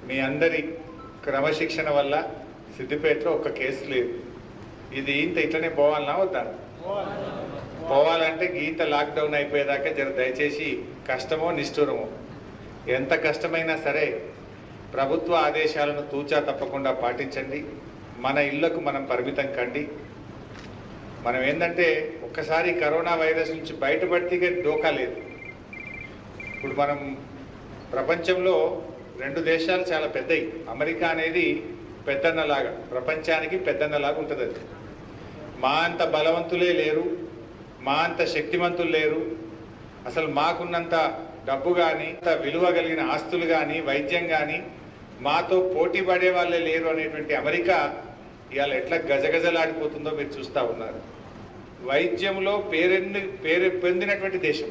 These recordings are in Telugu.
మీ అందరి క్రమశిక్షణ వల్ల సిద్దిపేటలో ఒక్క కేసు లేదు ఇది ఇంత ఇట్లనే పోవాలన్నా వద్దా పోవాలంటే గీత లాక్డౌన్ అయిపోయేదాకా జర దయచేసి కష్టమో నిష్ఠూరమో ఎంత కష్టమైనా సరే ప్రభుత్వ ఆదేశాలను తూచా తప్పకుండా పాటించండి మన ఇళ్లకు మనం పరిమితం కండి మనం ఏంటంటే ఒక్కసారి కరోనా వైరస్ నుంచి బయటపడితే డోకా లేదు ఇప్పుడు మనం ప్రపంచంలో రెండు దేశాలు చాలా పెద్దవి అమెరికా అనేది పెద్దన్నలాగా ప్రపంచానికి పెద్దన్నలాగా ఉంటుంది అది మా అంత బలవంతులే లేరు మా అంత శక్తిమంతులు లేరు అసలు మాకున్నంత డబ్బు కానీ అంత విలువ కలిగిన ఆస్తులు కానీ వైద్యం కానీ మాతో పోటీ పడే వాళ్ళే లేరు అనేటువంటి అమెరికా ఇవాళ ఎట్లా గజగజలాడిపోతుందో మీరు చూస్తూ ఉన్నారు వైద్యంలో పేరెన్ని పేరు పొందినటువంటి దేశం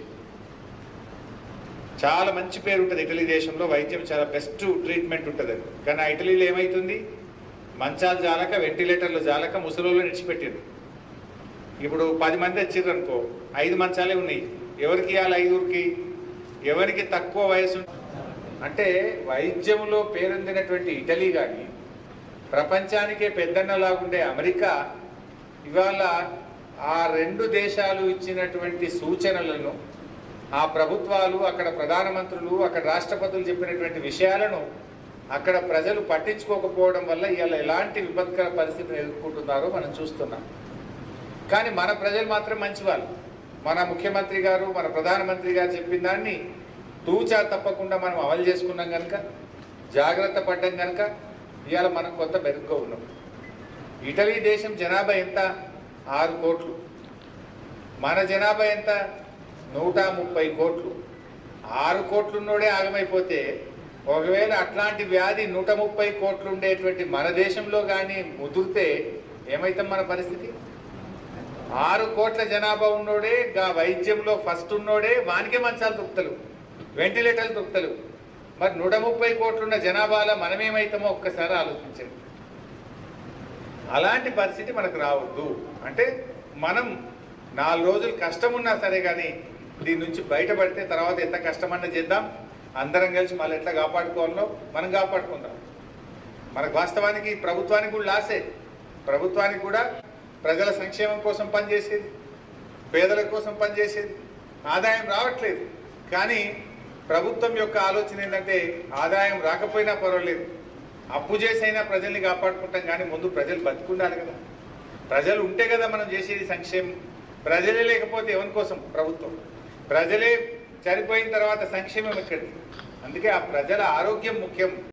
చాలా మంచి పేరు ఉంటుంది ఇటలీ దేశంలో వైద్యం చాలా బెస్ట్ ట్రీట్మెంట్ ఉంటుంది అది కానీ ఆ ఇటలీలో ఏమవుతుంది మంచాలు జాలక వెంటిలేటర్లు జాలక ముసలోళ్ళు నిడిచిపెట్టారు ఇప్పుడు పది మంది వచ్చిర్రు అనుకో ఐదు మంచాలే ఉన్నాయి ఎవరికి ఇవ్వాలి ఐదుగురికి ఎవరికి తక్కువ వయసు అంటే వైద్యంలో పేరొందినటువంటి ఇటలీ కానీ ప్రపంచానికే పెద్దన్నలాగుండే అమెరికా ఇవాళ ఆ రెండు దేశాలు ఇచ్చినటువంటి సూచనలను ఆ ప్రభుత్వాలు అక్కడ ప్రధానమంత్రులు అక్కడ రాష్ట్రపతులు చెప్పినటువంటి విషయాలను అక్కడ ప్రజలు పట్టించుకోకపోవడం వల్ల ఇవాళ ఎలాంటి విపత్కర పరిస్థితిని ఎదుర్కొంటున్నారో మనం చూస్తున్నాం కానీ మన ప్రజలు మాత్రం మంచివాళ్ళు మన ముఖ్యమంత్రి గారు మన ప్రధానమంత్రి గారు చెప్పిన దాన్ని తూచా తప్పకుండా మనం అమలు చేసుకున్నాం కనుక జాగ్రత్త పడ్డం కనుక ఇవాళ మనం కొంత మెరుగ్గా ఉన్నాం ఇటలీ దేశం జనాభా ఎంత ఆరు కోట్లు మన జనాభా ఎంత నూట ముప్పై కోట్లు ఆరు కోట్లున్నోడే ఆగమైపోతే ఒకవేళ అట్లాంటి వ్యాధి నూట ముప్పై కోట్లు ఉండేటువంటి మన దేశంలో కానీ ముదిరితే ఏమైతాం మన పరిస్థితి ఆరు కోట్ల జనాభా ఉన్నోడే గా వైద్యంలో ఫస్ట్ ఉన్నోడే వానికే మంచాలు దొరుకుతలు వెంటిలేటర్లు దొరుకుతలు మరి నూట ముప్పై కోట్లున్న జనాభాలో మనమేమైతామో ఒక్కసారి ఆలోచించండి అలాంటి పరిస్థితి మనకు రావద్దు అంటే మనం నాలుగు రోజులు కష్టం ఉన్నా సరే కానీ దీని నుంచి బయటపడితే తర్వాత ఎంత కష్టమన్నా చేద్దాం అందరం కలిసి మళ్ళీ ఎట్లా కాపాడుకోవాలో మనం కాపాడుకుందాం మనకు వాస్తవానికి ప్రభుత్వానికి కూడా లాసే ప్రభుత్వానికి కూడా ప్రజల సంక్షేమం కోసం పనిచేసేది పేదల కోసం పనిచేసేది ఆదాయం రావట్లేదు కానీ ప్రభుత్వం యొక్క ఆలోచన ఏంటంటే ఆదాయం రాకపోయినా పర్వాలేదు అప్పు చేసైనా ప్రజల్ని కాపాడుకుంటాం కానీ ముందు ప్రజలు బతుకుండాలి కదా ప్రజలు ఉంటే కదా మనం చేసేది సంక్షేమం ప్రజలే లేకపోతే ఎవరి కోసం ప్రభుత్వం ప్రజలే చనిపోయిన తర్వాత సంక్షేమం ఎక్కడిది అందుకే ఆ ప్రజల ఆరోగ్యం ముఖ్యం